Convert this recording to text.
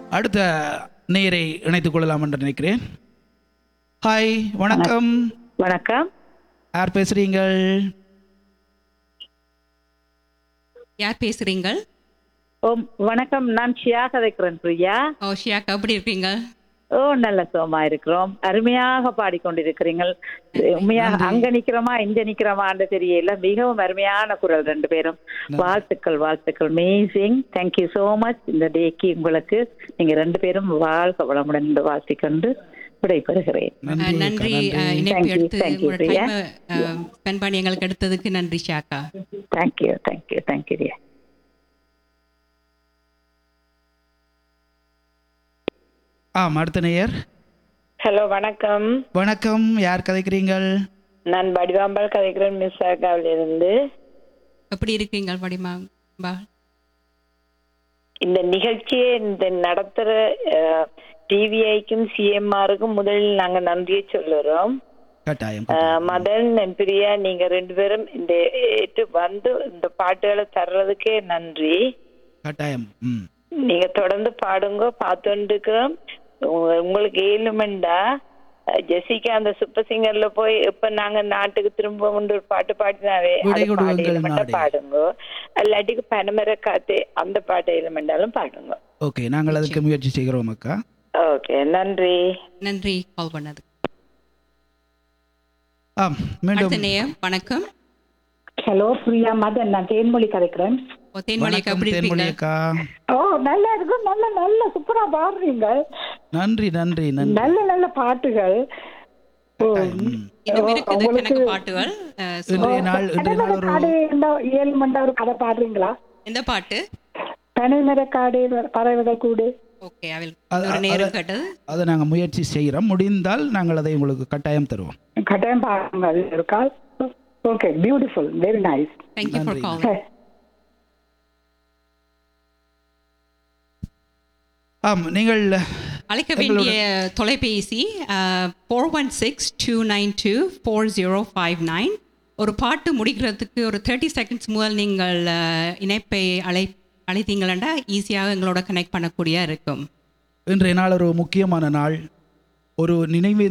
அடுத்த நேரை இணைத்துக் கொள்ளலாம் என்று நினைக்கிறேன் ஹாய் வணக்கம் வணக்கம் யார் பேசுறீங்கள் யார் பேசுறீங்கள் ஓ வணக்கம் நான் ஷியா கதைக்கிறேன் பிரியா ஓ ஷியாக்கா எப்படி இருக்கீங்க ஓ நல்ல சோமா இருக்கிறோம் அருமையாக பாடிக்கொண்டிருக்கிறீர்கள் உண்மையாக அங்க நிக்கிறோமா இங்க நிக்கிறோமான்னு தெரியல மிகவும் அருமையான குரல் ரெண்டு பேரும் வாழ்த்துக்கள் வாழ்த்துக்கள் அமேசிங் தேங்க்யூ சோ மச் இந்த டேக்கு உங்களுக்கு நீங்க ரெண்டு பேரும் வாழ்க வளமுடன் என்று வாழ்த்திக்கொண்டு விடைபெறுகிறேன் அஹ், நன்றி நன்றி அக்கா, அஹ், நன்றி. இணைப்பு Thank you, எடுத்து thank you, உங்களோட பிரியா. டைம் ஸ்பெண்ட் பண்ணி எங்களுக்கு எடுத்ததுக்கு நன்றி ஷியாக்கா தேங்க்யூ தேங்க்யூ தேங்க்யூ ரியா ஆம் அடுத்த நேயர் ஹலோ வணக்கம் வணக்கம் யார் கதைக்கிறீங்கள் நான் வடிவாம்பாள் கதைக்கிறேன் மிஸ் ஆகாவில் இருந்து எப்படி இருக்கீங்க படிமா பா இந்த நிகழ்ச்சியை இந்த நடத்துற டிவிஐக்கும் சிஎம்ஆருக்கும் முதலில் நாங்க நன்றியை சொல்லுறோம் கட்டாயம் அஹ், மதன் and பிரியா நீங்க ரெண்டு பேரும் இந்த ஏற்று வந்து இந்த பாட்டுகளை தர்றதுக்கே நன்றி கட்டாயம் ம் நீங்க தொடர்ந்து பாடுங்க பார்த்துட்டு இருக்கிறோம் உங்க- உங்களுக்கு ஏழுமெண்டா அஹ், ஜெசிகா அந்த சூப்பர் சிங்கர்ல போய் இப்ப நாங்க நாட்டுக்கு திரும்ப ஒரு பாட்டு பாடினாவே விடை அது கொடுங்கள் பாடையில மட்டும் நாடே. பாடுங்க அல்லாட்டிக்கு பனமர காத்து அந்த பாட்டு ஏழுமெண்டாலும் பாடுங்க ஓகே நாங்கள் அதுக்கு முயற்சி செய்கிறோம் அக்கா ஓகே நன்றி நன்றி கால் பண்ணது ஆம் மீண்டும் அடுத்த நேயம் வணக்கம் ஹலோ பிரியா மதன் நான் தேன்மொழி கதைக்கிறேன் ஓ தேன்மொழிக்கா வணக்கம் எப்படி தேன்மொழி இருக்கீங்க அக்கா ஓ நல்லா இருக்கும் நல்ல நல்ல சூப்பரா பாடுறீங்க நன்றி நன்றி நன்றி நல்ல நல்ல பாட்டுகள் ஓ ம். இன்னும் இருக்குது உங்களுக்கு- கணக்கு பாட்டுகள் அஹ், so இன்றைய நாள் இன்றைய நாள் ஒரு காடு இருந்தா ஏழு மண்டா ஒரு கதை பாடுறீங்களா எந்த பாட்டு பனைமர காடு பறவைகள் கூடு ஓகே அவள் அது- ஒரு நேரம் அது- கேட்டது அதை நாங்கள் முயற்சி செய்கிறோம் முடிந்தால் நாங்கள் அதை உங்களுக்கு கட்டாயம் தருவோம் கட்டாயம் பாருங்க அது இருக்கா okay beautiful very nice thank you for நன்றி. கால் ஆம் நீங்கள் அழைக்க வேண்டிய தொலைபேசி four one six two nine two four zero five nine ஒரு பாட்டு முடிக்கிறதுக்கு ஒரு தேர்ட்டி செகண்ட்ஸ் முதல் நீங்கள் அஹ், இணைப்பை அழை அழைத்தீங்களா ஈஸியாக எங்களோட கனெக்ட் பண்ணக்கூடிய இருக்கும் இன்றைய நாள் ஒரு முக்கியமான நாள் ஒரு நினைவு